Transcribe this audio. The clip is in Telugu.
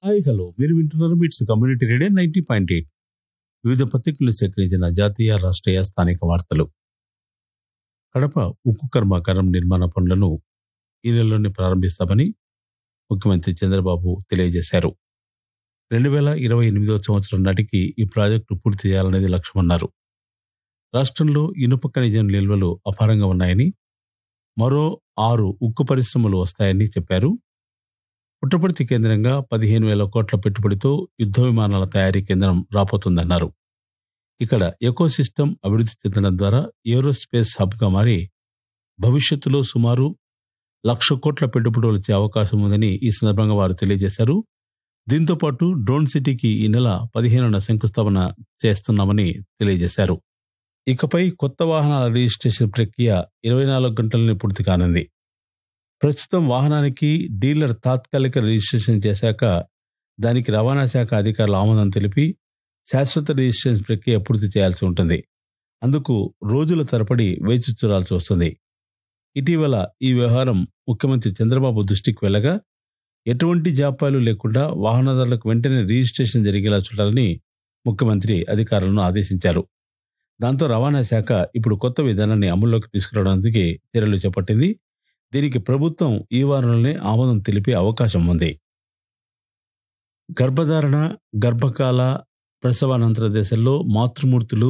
హాయ్ హలో మీరు వింటున్నారు MITS community radio ninety point eight వివిధ పత్రికలు సేకరించిన జాతీయ రాష్ట్రీయ స్థానిక వార్తలు కడప ఉక్కు కర్మాగారం నిర్మాణ పనులను ఈ నెలలోనే ప్రారంభిస్తామని ముఖ్యమంత్రి చంద్రబాబు తెలియజేశారు రెండు వేల ఇరవై ఎనిమిదవ సంవత్సరం నాటికి ఈ ప్రాజెక్టు పూర్తి చేయాలనేది లక్ష్యమన్నారు రాష్ట్రంలో ఇనుప ఖనిజం నిల్వలు అపారంగా ఉన్నాయని మరో ఆరు ఉక్కు పరిశ్రమలు వస్తాయని చెప్పారు పుట్టపర్తి కేంద్రంగా పదిహేను వేల కోట్ల పెట్టుబడితో యుద్ధ విమానాల తయారీ కేంద్రం రాబోతుందన్నారు ఇక్కడ ఎకో సిస్టమ్ అభివృద్ధి చెందడం ద్వారా ఏరోస్పేస్ హబ్గా మారి భవిష్యత్తులో సుమారు లక్ష కోట్ల పెట్టుబడులు వచ్చే అవకాశం ఉందని ఈ సందర్భంగా వారు తెలియజేశారు దీంతో పాటు డ్రోన్ సిటీకి ఈ నెల పదిహేనున శంకుస్థాపన చేస్తున్నామని తెలియజేశారు ఇకపై కొత్త వాహనాల రిజిస్ట్రేషన్ ప్రక్రియ ఇరవై నాలుగు గంటలని పూర్తి కానుంది ప్రస్తుతం వాహనానికి డీలర్ తాత్కాలిక రిజిస్ట్రేషన్ చేశాక దానికి రవాణా శాఖ అధికారులు ఆమోదం తెలిపి శాశ్వత రిజిస్ట్రేషన్ ప్రక్రియ పూర్తి చేయాల్సి ఉంటుంది అందుకు రోజుల తరబడి వేచి చూడాల్సి వస్తుంది ఇటీవల ఈ వ్యవహారం ముఖ్యమంత్రి చంద్రబాబు దృష్టికి వెళ్ళగా ఎటువంటి జాప్యాలు లేకుండా వాహనదారులకు వెంటనే రిజిస్ట్రేషన్ జరిగేలా చూడాలని ముఖ్యమంత్రి అధికారులను ఆదేశించారు దాంతో రవాణా శాఖ ఇప్పుడు కొత్త విధానాన్ని అమల్లోకి తీసుకురావడానికి చర్యలు చేపట్టింది దీనికి ప్రభుత్వం ఈ వారంలోనే ఆమోదం తెలిపే అవకాశం ఉంది గర్భధారణ గర్భకాల ప్రసవానంతర దశల్లో మాతృమూర్తులు